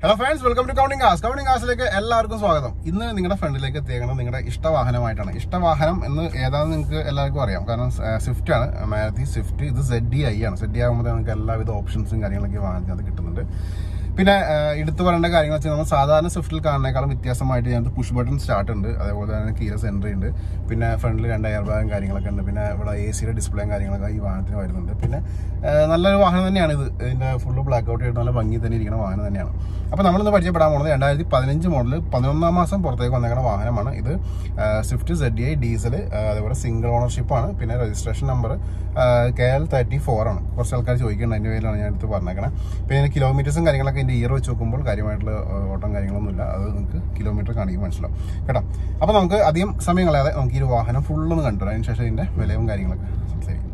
Hello friends welcome to counting cars counting കാസിലേക്ക് എല്ലാവർക്കും സ്വാഗതം ഇന്ന് നിങ്ങളുടെ ഫ്രണ്ടിലേക്ക് എത്തിയേക്കുന്നത് നിങ്ങളുടെ ഇഷ്ടവാഹനമായിട്ടാണ് ഇഷ്ടവാഹനം എന്ന് ഏതാണെന്ന് നിങ്ങൾക്ക് എല്ലാവർക്കും അറിയാം കാരണം സ്വിഫ്റ്റ് ആണ് മാരുതി സ്വിഫ്റ്റ് ഇത് സെഡ് ഡി ഐ ആണ് സെഡ് ഡി ആകുമ്പോൾ നിങ്ങൾക്ക് എല്ലാവിധ ഓപ്ഷൻസും കാര്യങ്ങളൊക്കെ വാഹനത്തിനകത്ത് കിട്ടുന്നുണ്ട് പിന്നെ ആ, എടുത്തു പറയേണ്ട കാര്യങ്ങൾ വെച്ചാൽ നമ്മൾ സാധാരണ സ്വിഫ്റ്റിൽ കാണുന്നേക്കാളും വ്യത്യാസമായിട്ട് ഇതിനകത്ത് പുഷ് ബട്ടൺ സ്റ്റാർട്ട് ഉണ്ട് അതേപോലെ തന്നെ കീലസ് എൻട്രി ഉണ്ട് പിന്നെ ഫ്രണ്ടിൽ രണ്ട് എയർ ബാഗും കാര്യങ്ങളൊക്കെ ഉണ്ട് പിന്നെ ഇവിടെ എ സിയുടെ ഡിസ്പ്ലേയും കാര്യങ്ങളൊക്കെ ഈ വാഹനത്തിന് വരുന്നുണ്ട് പിന്നെ ആ, നല്ലൊരു വാഹനം തന്നെയാണ് ഇത് ഇതിന്റെ ഫുള്ള് ബ്ലാക്ക് ഔട്ട് ചെയ്തിട്ട് നല്ല ഭംഗി തന്നെ ഇരിക്കുന്ന വാഹനം തന്നെയാണ് അപ്പോൾ നമ്മളിന്ന് പരിചയപ്പെടാൻ പോകുന്നത് രണ്ടായിരത്തി പതിനഞ്ച് മോഡൽ പതിനൊന്നാം മാസം പുറത്തേക്ക് വന്നേക്കുന്ന വാഹനമാണ് ഇത് ആ, സ്വിഫ്റ്റ് സെഡ് ഐ ഡീസൽ അതേപോലെ സിംഗിൾ ഓണർഷിപ്പ് ആണ് പിന്നെ registration number K L thirty four ആണ് കുറച്ച് ആൾക്കാർ ചോദിക്കുന്നുണ്ട് അതിൻ്റെ പേരിലാണ് ഞാൻ എടുത്ത് പറഞ്ഞേക്കണേ പിന്നെ ഇതിന് കിലോമീറ്റേഴ്സും കാര്യങ്ങളൊക്കെ ഇതിൻ്റെ ഇയർ വെച്ച് നോക്കുമ്പോൾ കാര്യമായിട്ടുള്ള ആ, ഓട്ടം കാര്യങ്ങളൊന്നുമില്ല അത് നിങ്ങൾക്ക് കിലോമീറ്റർ കാണിക്കും മനസ്സിലാവും കേട്ടോ അപ്പോൾ നമുക്ക് അധികം സമയം കളയാതെ നമുക്ക് ഈ ഒരു വാഹനം ഫുള്ളൊന്ന് കണ്ടു അതിന് ശേഷം ഇതിൻ്റെ വിലയും കാര്യങ്ങളൊക്കെ സംസാരിക്കും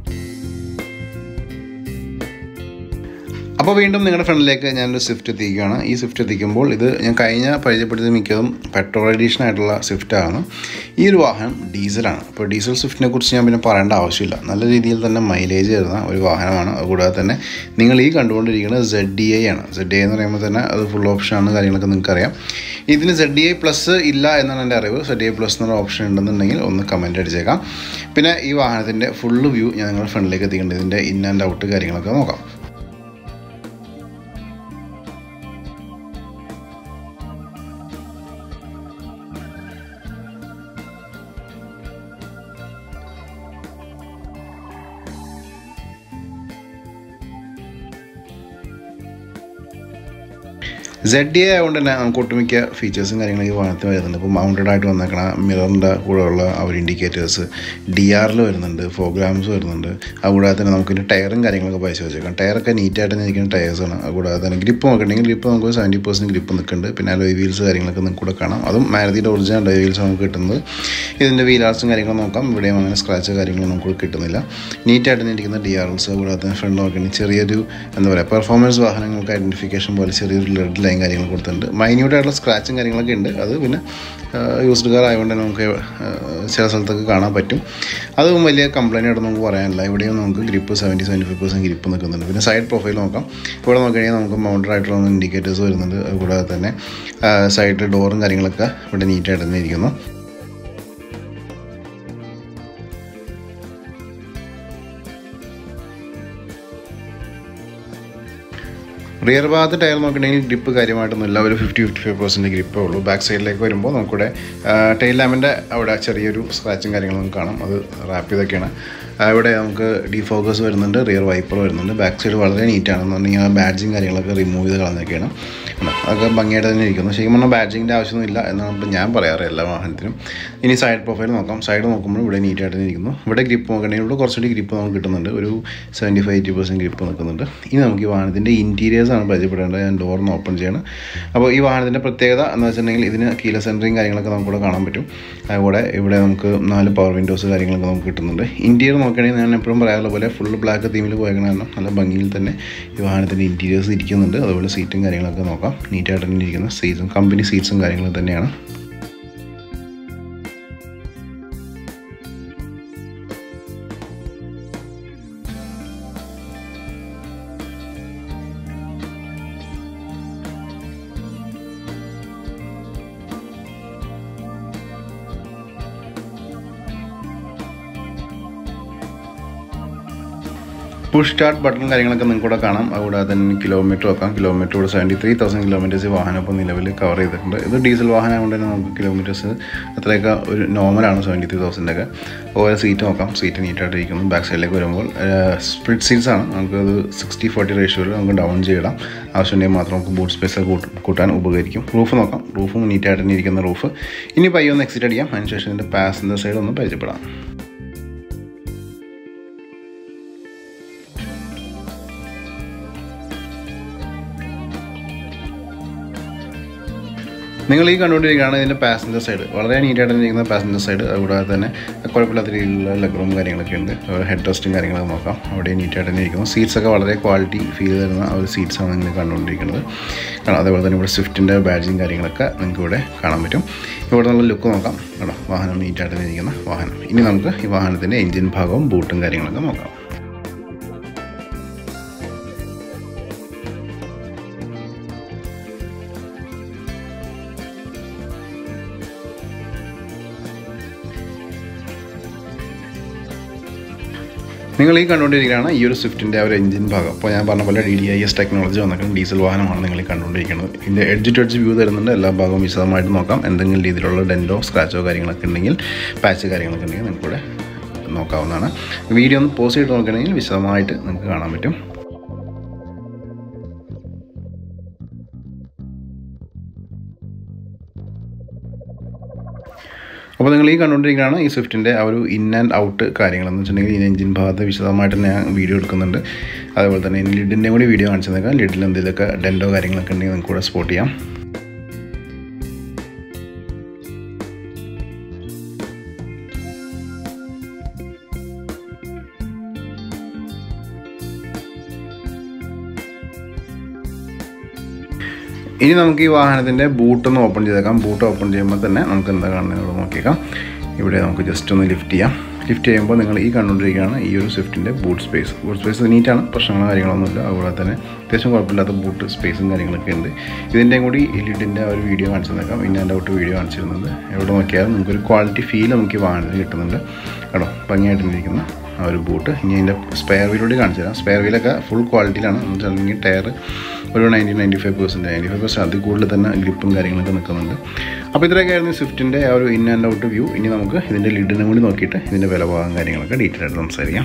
അപ്പോൾ വീണ്ടും നിങ്ങളുടെ ഫ്രണ്ടിലേക്ക് ഞാനൊരു സ്വിഫ്റ്റ് എത്തിക്കുകയാണ് ഈ സ്വിഫ്റ്റ് എത്തിക്കുമ്പോൾ ഇത് ഞാൻ കഴിഞ്ഞ പരിചയപ്പെടുത്തിയത് മിക്കതും പെട്രോൾ എഡീഷൻ ആയിട്ടുള്ള സ്വിഫ്റ്റ് ആണ് ഈ ഒരു വാഹനം ഡീസലാണ് അപ്പോൾ ഡീസൽ സ്വിഫ്റ്റിനെ കുറിച്ച് ഞാൻ പിന്നെ പറയേണ്ട ആവശ്യമില്ല നല്ല രീതിയിൽ തന്നെ മൈലേജ് തരുന്ന ഒരു വാഹനമാണ് അതുകൂടാതെ തന്നെ നിങ്ങൾ ഈ കണ്ടുകൊണ്ടിരിക്കുന്നത് സെഡ് ഡി ഐ ആണ് സെഡ് ഡി ഐ എന്ന് പറയുമ്പോൾ തന്നെ അത് ഫുൾ ഓപ്ഷനാണ് കാര്യങ്ങളൊക്കെ നിങ്ങൾക്കറിയാം ഇതിന് സെഡ് ഡി ഐ പ്ലസ് ഇല്ല എന്നാണ് എൻ്റെ അറിവ് സെഡ് ഡി ഐ പ്ലസ് എന്നൊരു ഓപ്ഷൻ ഉണ്ടെന്നുണ്ടെങ്കിൽ ഒന്ന് കമൻറ്റ് അടിച്ചേക്കാം പിന്നെ ഈ വാഹനത്തിൻ്റെ ഫുള്ള് വ്യൂ ഞാൻ നിങ്ങളുടെ ഫ്രണ്ടിലേക്ക് എത്തിക്കേണ്ടത് ഇതിൻ്റെ ഇൻ ആൻഡ് ഔട്ട് കാര്യങ്ങളൊക്കെ നോക്കാം സെഡ് ഡി ആയതുകൊണ്ട് തന്നെ നമുക്ക് ഒട്ടുമിക്ക ഫീച്ചേഴ്സും കാര്യങ്ങളൊക്കെ ഈ വാഹനത്തിൽ വരുന്നുണ്ട് ഇപ്പോൾ മൗണ്ടഡ് ആയിട്ട് വന്നേക്കണ മിററിൻ്റെ കൂടെയുള്ള ആ ഒരു ഇൻഡിക്കേറ്റേഴ്സ് ഡി ആറിൽ വരുന്നുണ്ട് ഫോഗ്രാംസ് വരുന്നുണ്ട് അതുകൂടാതെ തന്നെ നമുക്ക് ഇതിൻ്റെ ടയറും കാര്യങ്ങളൊക്കെ പൈസ വെച്ചേക്കാം ടയറൊക്കെ നീറ്റായിട്ട് നിൽക്കുന്ന ടയേഴ്സാണ് അതുകൂടാതെ തന്നെ ഗ്രിപ്പ് നോക്കണമെങ്കിൽ ഗ്രിപ്പ് നമുക്ക് സെവൻറ്റി പെർസെൻറ്റ് ഗ്രിപ്പ് നിൽക്കുന്നുണ്ട് പിന്നെ അലോയ് വീൽസ് കാര്യങ്ങളൊക്കെ നിങ്ങൾക്ക് കൂടെ കാണാം അതും മാരുതിയുടെ ഒറിജിനൽ അലോയ് വീൽസ് നമുക്ക് കിട്ടുന്നത് ഇതിൻ്റെ വീലാർസും കാര്യങ്ങളും നോക്കാം ഇവിടെയും അങ്ങനെ സ്ക്രാച്ച് കാര്യങ്ങളൊന്നും നമുക്ക് കിട്ടുന്നില്ല നീറ്റായിട്ട് ഇരിക്കുന്ന ഡി ആർ എൽസ് കൂടാതെ തന്നെ ഫ്രണ്ട് നോക്കണമെങ്കിൽ ചെറിയൊരു എന്താ പറയുക പെർഫോമൻസ് വാഹനങ്ങൾക്ക് ഐഡൻറ്റിഫിക്കേഷൻ പോലെ ചെറിയൊരു റെഡ് ലൈൻ കാര്യങ്ങൾ കൊടുത്തിട്ടുണ്ട് മൈന്യൂട്ട് ആയിട്ടുള്ള സ്ക്രാച്ചും കാര്യങ്ങളൊക്കെ ഉണ്ട് അത് പിന്നെ യൂസ്ഡ് കാർ ആയതുകൊണ്ട് തന്നെ നമുക്ക് ആ, ചില സ്ഥലത്തൊക്കെ കാണാൻ പറ്റും അതും വലിയ കംപ്ലൈൻറ്റ് ആയിട്ട് നമുക്ക് പറയാനില്ല ഇവിടെയും നമുക്ക് grip seventy seventy five percent grip നിൽക്കുന്നുണ്ട് പിന്നെ സൈഡ് പ്രൊഫൈൽ നോക്കാം ഇവിടെ നോക്കിക്കഴിഞ്ഞാൽ നമുക്ക് മൗണ്ടഡ് ആയിട്ടുള്ള ഇൻഡിക്കേറ്റേഴ്സ് വരുന്നുണ്ട് അതുകൂടാതെ തന്നെ സൈഡിൽ ഡോറും കാര്യങ്ങളൊക്കെ ഇവിടെ നീറ്റായിട്ട് തന്നെ ഇരിക്കുന്നു റിയർ ഭാഗത്ത് ടയർ നോക്കിയിട്ടുണ്ടെങ്കിൽ ഗ്രിപ്പ് കാര്യമായിട്ടൊന്നുമില്ല ഒരു ഫിഫ്റ്റി ഫിഫ്റ്റി ഫൈവ് പെർസെൻറ്റ് ഗ്രിപ്പേ ഉള്ളൂ ബാക്ക് സൈഡിലേക്ക് വരുമ്പോൾ നമുക്കിവിടെ ടെയിൽ ലാമ്പിൻ്റെ അവിടെ ചെറിയൊരു സ്ക്രാച്ചും കാര്യങ്ങളും നമുക്ക് കാണാം അത് റാപ്പ് ചെയ്തൊക്കെയാണ് ആ, ഇവിടെ നമുക്ക് ഡിഫോക്കസ് വരുന്നുണ്ട് റിയർ വൈപ്പർ വരുന്നുണ്ട് ബാക്ക് സൈഡ് വളരെ നീറ്റാണെന്നുണ്ടെങ്കിൽ ആ ബാഡ്ജിങ് കാര്യങ്ങളൊക്കെ റിമൂവ് ചെയ്ത് കളഞ്ഞൊക്കെയാണ് ഉണ്ടോ? അതൊക്കെ ഭംഗിയായിട്ട് തന്നെ ഇരിക്കുന്നു ശരിക്കും പറഞ്ഞാൽ ബാഡ്ജിങ്ങിൻ്റെ ആവശ്യമൊന്നുമില്ല എന്നാണ് ഇപ്പം ഞാൻ പറയാറ് എല്ലാ വാഹനത്തിനും ഇനി സൈഡ് പ്രൊഫൈൽ നോക്കാം സൈഡ് നോക്കുമ്പോൾ ഇവിടെ നീറ്റായിട്ട് തന്നെ ഇരിക്കുന്നു ഇവിടെ ഗ്രിപ്പ് നോക്കണമെങ്കിൽ ഇവിടെ കുറച്ചുകൂടി ഗ്രിപ്പ് നമുക്ക് കിട്ടുന്നുണ്ട് ഒരു seventy five eighty percent grip നിൽക്കുന്നുണ്ട് ഇനി നമുക്ക് ഈ വാഹനത്തിൻ്റെ ഇൻറ്റീരിയേഴ്സ് ആണ് പരിചയപ്പെടേണ്ടത് ഞാൻ ഡോറിന് ഓപ്പൺ ചെയ്യണം അപ്പോൾ ഈ വാഹനത്തിൻ്റെ പ്രത്യേകത എന്ന് വെച്ചിട്ടുണ്ടെങ്കിൽ ഇതിന് കീല സെൻറ്ററിങ് കാര്യങ്ങളൊക്കെ നമുക്കിവിടെ കാണാൻ പറ്റും അതുകൂടെ ഇവിടെ നമുക്ക് നാല് പവർ വിൻഡോസ് കാര്യങ്ങളൊക്കെ നമുക്ക് കിട്ടുന്നുണ്ട് ഇൻറ്റീരിയർ നോക്കുകയാണെങ്കിൽ ഞാൻ എപ്പോഴും പറയാറുള്ള പോലെ ഫുൾ ബ്ലാക്ക് തീമിൽ പോയേക്കണ കാരണം നല്ല ഭംഗിയിൽ തന്നെ ഈ വാഹനത്തിൻ്റെ ഇൻറ്റീരിയേഴ്സ് ഇരിക്കുന്നുണ്ട് അതുപോലെ സീറ്റും കാര്യങ്ങളൊക്കെ നോക്കാം നീറ്റായിട്ട് തന്നെ ഇരിക്കുന്ന സീറ്റും കമ്പനി സീറ്റ്സും കാര്യങ്ങളും തന്നെയാണ് പുഷ് സ്റ്റാർട്ട് ബട്ടൺ കാര്യങ്ങളൊക്കെ നിങ്ങൾക്ക് കൂടെ കാണാം അതുകൂടാതെ തന്നെ കിലോമീറ്റർ വെക്കാം കിലോമീറ്റർ ഇവിടെ സെവൻറ്റി ത്രീ തൗസൻഡ് കിലോമീറ്റേഴ്സ് വാഹനം ഇപ്പോൾ നിലവിൽ കവർ ചെയ്തിട്ടുണ്ട് ഇത് ഡീസൽ വാഹനം ആയതുകൊണ്ട് തന്നെ നമുക്ക് കിലോമീറ്റേഴ്സ് അത്രയൊക്കെ ഒരു നോർമലാണ് സെവൻറ്റി ത്രീ തൗസൻഡൊക്കെ ഓരോ സീറ്റ് നോക്കാം സീറ്റ് നീറ്റായിട്ട് ഇരിക്കുന്നു ബാക്ക് സൈഡിലേക്ക് വരുമ്പോൾ സ്പ്ലിറ്റ് സീറ്റ്സ് ആണ് നമുക്കത് സിക്സ്റ്റി ഫോർട്ടി റേഷ്യോയിൽ നമുക്ക് ഡൗൺ ചെയ്യിടാം ആവശ്യമുണ്ടെങ്കിൽ മാത്രം നമുക്ക് ബൂട്ട് സ്പേസ് കൂട്ടാൻ ഉപകരിക്കും റൂഫ് നോക്കാം റൂഫും നീറ്റായിട്ട് തന്നെ ഇരിക്കുന്ന റൂഫ് ഇനി പയ്യെ ഒന്ന് എക്സിറ്റ് അടിക്കാം അതിനുശേഷം ഇതിൻ്റെ പാസഞ്ചർ സൈഡ് ഒന്ന് പരിചയപ്പെടാം നിങ്ങൾ ഈ കണ്ടുകൊണ്ടിരിക്കുകയാണ് ഇതിൻ്റെ പാസഞ്ചർ സൈഡ് വളരെ നീറ്റായിട്ട് ഇരിക്കുന്ന പാസഞ്ചർ സൈഡ് അതുകൂടാതെ തന്നെ കുഴപ്പമില്ലാത്ത രീതിയിലുള്ള ലെഗ് റൂം കാര്യങ്ങളൊക്കെ ഉണ്ട് ഹെഡ് റെസ്റ്റും കാര്യങ്ങളൊക്കെ നോക്കാം അവിടെ നീറ്റായിട്ട് തന്നെ ഇരിക്കുന്നു സീറ്റ്സ് ഒക്കെ വളരെ ക്വാളിറ്റി ഫീൽ തരുന്ന ആ ഒരു സീറ്റ്സാണ് നിങ്ങൾ കണ്ടുകൊണ്ടിരിക്കുന്നത് കാരണം അതേപോലെ തന്നെ ഇവിടെ സ്വിഫ്റ്റിൻ്റെ ബാഡ്ജിങ് കാര്യങ്ങളൊക്കെ നിങ്ങൾക്ക് ഇവിടെ കാണാൻ പറ്റും ഇവിടെ നല്ല ലുക്ക് നോക്കാം കേട്ടോ വാഹനം നീറ്റായിട്ട് തന്നെ ഇരിക്കുന്ന വാഹനം ഇനി നമുക്ക് ഈ വാഹനത്തിൻ്റെ എഞ്ചിൻ ഭാഗവും ബൂട്ടും കാര്യങ്ങളൊക്കെ നോക്കാം നിങ്ങൾ ഈ കണ്ടുകൊണ്ടിരിക്കുകയാണ് ഈ ഒരു സ്വിഫ്റ്റിൻ്റെ ആ ഒരു എഞ്ചിൻ ഭാഗം അപ്പോൾ ഞാൻ പറഞ്ഞ പോലെ D D I S technology വന്നിട്ട് ഡീസൽ വാഹനമാണ് നിങ്ങൾ ഈ കണ്ടുകൊണ്ടിരിക്കുന്നത് ഇതിൻ്റെ എഡ്ജ് ടു എഡ്ജ് വ്യൂ തരുന്നുണ്ട് എല്ലാ ഭാഗവും വിശദമായിട്ട് നോക്കാം എന്തെങ്കിലും രീതിയിലുള്ള ഡെൻറ്റോ സ്ക്രാച്ചോ കാര്യങ്ങളൊക്കെ ഉണ്ടെങ്കിൽ പാച്ച് കാര്യങ്ങളൊക്കെ ഉണ്ടെങ്കിൽ നിങ്ങൾക്കിവിടെ നോക്കാവുന്നതാണ് വീഡിയോ ഒന്ന് പോസ്റ്റ് ചെയ്ത് നോക്കുകയാണെങ്കിൽ വിശദമായിട്ട് നിങ്ങൾക്ക് കാണാൻ പറ്റും അപ്പോൾ നിങ്ങൾ ഈ കണ്ടുകൊണ്ടിരിക്കുകയാണ് ഈ സ്വിഫ്റ്റിൻ്റെ ആ ഒരു ഇൻ ആൻഡ് ഔട്ട് കാര്യങ്ങളെന്ന് വെച്ചിട്ടുണ്ടെങ്കിൽ ഈ എഞ്ചിൻ ഭാഗത്ത് വിശദമായിട്ട് ഞാൻ വീഡിയോ എടുക്കുന്നുണ്ട് അതേപോലെ തന്നെ ഇനി ലിഡിൻ്റെ കൂടി വീഡിയോ കാണിച്ചു തന്നേക്കാം ലിഡിൽ എന്തെങ്കിലുമൊക്കെ ഡെൻറ്റോ കാര്യങ്ങളൊക്കെ ഉണ്ടെങ്കിൽ നിങ്ങൾക്ക് കൂടെ സ്പോട്ട് ചെയ്യാം ഇനി നമുക്ക് ഈ വാഹനത്തിൻ്റെ ബൂട്ട് ഒന്ന് ഓപ്പൺ ചെയ്തേക്കാം ബൂട്ട് ഓപ്പൺ ചെയ്യുമ്പോൾ തന്നെ നമുക്ക് എന്താ കാണുന്നത് നോക്കിയേക്കാം ഇവിടെ നമുക്ക് ജസ്റ്റ് ഒന്ന് ലിഫ്റ്റ് ചെയ്യാം ലിഫ്റ്റ് ചെയ്യുമ്പോൾ നിങ്ങൾ ഈ കണ്ടുകൊണ്ടിരിക്കുകയാണ് ഈ ഒരു സ്വിഫ്റ്റിൻ്റെ ബൂട്ട് സ്പേസ് ബൂട്ട് സ്പേസ് നീറ്റാണ് പ്രശ്നങ്ങളോ കാര്യങ്ങളൊന്നുമില്ല അതുപോലെ തന്നെ അത്യാവശ്യം കുഴപ്പമില്ലാത്ത ബൂട്ട് സ്പേസും കാര്യങ്ങളൊക്കെ ഉണ്ട് ഇതിൻ്റെയും കൂടി ഈ ലിഡിൻ്റെ ആ ഒരു വീഡിയോ കാണിച്ചു തന്നേക്കാം ഇൻ ആൻഡ് ഔട്ട് വീഡിയോ കാണിച്ചിരുന്നത് എവിടെ നോക്കിയാലും നമുക്കൊരു ക്വാളിറ്റി ഫീൽ നമുക്ക് ഈ വാഹനത്തിന് കിട്ടുന്നുണ്ട് കേട്ടോ ഭംഗിയായിട്ടിരിക്കുന്ന ആ ഒരു ബൂട്ട് ഇനി അതിൻ്റെ സ്പെയർ വീലൂടെ കാണിച്ചു തരാം സ്പെയർ വീലൊക്കെ ഫുൾ ക്വാളിറ്റിയിലാണ് എന്ന് വെച്ചിട്ടുണ്ടെങ്കിൽ ടയർ ഒരു ninety ninety five percent ninety five percent അതിൽ കൂടുതൽ തന്നെ ഗ്രിപ്പും കാര്യങ്ങളൊക്കെ നിൽക്കുന്നുണ്ട് അപ്പോൾ ഇത്രയൊക്കെയായിരുന്നു സ്വിഫ്റ്റിൻ്റെ ആ ഒരു ഇൻ ആൻഡ് ഔട്ട് വ്യൂ ഇനി നമുക്ക് ഇതിൻ്റെ ലിഡിനും കൂടി നോക്കിയിട്ട് ഇതിൻ്റെ വില ഭാഗം കാര്യങ്ങളൊക്കെ ഡീറ്റെയിൽ ആയിട്ട് സംസാരിക്കാം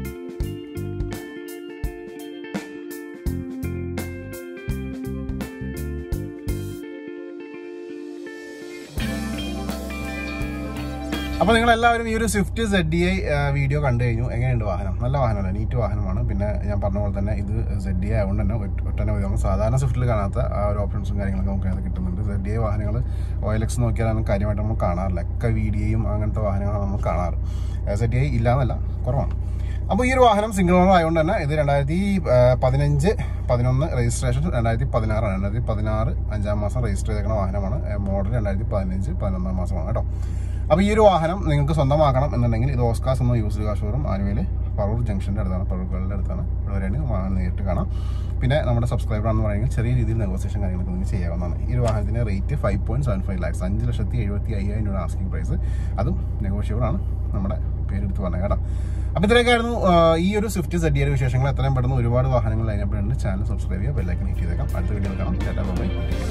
അപ്പോൾ നിങ്ങൾ എല്ലാവരും ഈ ഒരു Swift Z D I video കണ്ടു കഴിഞ്ഞു എങ്ങനെയുണ്ട് വാഹനം നല്ല വാഹനമല്ല നീറ്റ് വാഹനമാണ് പിന്നെ ഞാൻ പറഞ്ഞ പോലെ തന്നെ ഇത് സെഡ് ഡി ഐ ആയതുകൊണ്ട് തന്നെ ഒറ്റ- ഒട്ടനവധി നമുക്ക് സാധാരണ സ്വിഫ്റ്റിൽ കാണാത്ത ആ ഒരു ഓപ്ഷൻസും കാര്യങ്ങളൊക്കെ നമുക്ക് അതിനകത്ത് കിട്ടുന്നുണ്ട് സെഡ് ഡി ഐ വാഹനങ്ങൾ ഓയിൽ എക്സ് നോക്കിയാലാണ് കാര്യമായിട്ട് നമ്മൾ കാണാറില്ല ഒക്കെ വി ഡി ഐയും അങ്ങനത്തെ വാഹനങ്ങളാണ് നമ്മൾ കാണാറ് സെഡ് ഡി ഐ ഇല്ലാന്നല്ല കുറവാണ് അപ്പോൾ ഈ ഒരു വാഹനം സിംഗിൾ ഓണർ ആയതുകൊണ്ട് തന്നെ ഇത് രണ്ടായിരത്തി പതിനഞ്ച് പതിനൊന്ന് രജിസ്ട്രേഷൻ രണ്ടായിരത്തി പതിനാറാണ് രണ്ടായിരത്തി പതിനാറ് അഞ്ചാം മാസം രജിസ്റ്റർ ചെയ്തേക്കുന്ന വാഹനമാണ് മോഡൽ രണ്ടായിരത്തി പതിനഞ്ച് പതിനൊന്നാം മാസമാണ് കേട്ടോ അപ്പോൾ ഈ ഒരു വാഹനം നിങ്ങൾക്ക് സ്വന്തമാക്കണം എന്നുണ്ടെങ്കിൽ ഇത് ഓസ്കാസ് എന്ന യൂസ്ഡ് കാർ ഷോറും ആലുവയിൽ പറൂർ ജംഗ്ഷൻ്റെ അടുത്താണ് പറൂർ ഗേളിൻ്റെ അടുത്താണ് ഇവിടെ വരെയാണ് വാഹനം നേരിട്ട് കാണാം പിന്നെ നമ്മുടെ സബ്സ്ക്രൈബർ എന്ന് പറയുന്നത് ചെറിയ രീതിയിൽ നെഗോസിയേഷൻ കാര്യങ്ങളൊക്കെ നിങ്ങൾക്ക് ചെയ്യാവുന്നതാണ് ഈ ഒരു വാഹനത്തിൻ്റെ rate five point seven five lakhs അഞ്ച് ലക്ഷത്തി എഴുപത്തി അയ്യായിരം രൂപ ആസ്കിംഗ് പ്രൈസ് അതും നെഗോഷ്യബിൾ ആണ് നമ്മുടെ പേരെടുത്ത് പറഞ്ഞത് കേട്ടോ അപ്പോൾ ഇത്രയൊക്കെയായിരുന്നു ആ, ഈ ഒരു സ്വിഫ്റ്റ് സെഡിയുടെ വിശേഷങ്ങൾ എത്രയും പെട്ടെന്ന് ഒരുപാട് വാഹനങ്ങൾ ലൈനപ്പിലുണ്ട് ചാനൽ സബ്സ്ക്രൈബ് ചെയ്യുക ബെല്ലൈക്കൻ ഹിറ്റ് ചെയ്തേക്കാം അടുത്ത വീഡിയോ കാണാം ചേട്ടാ ബൈ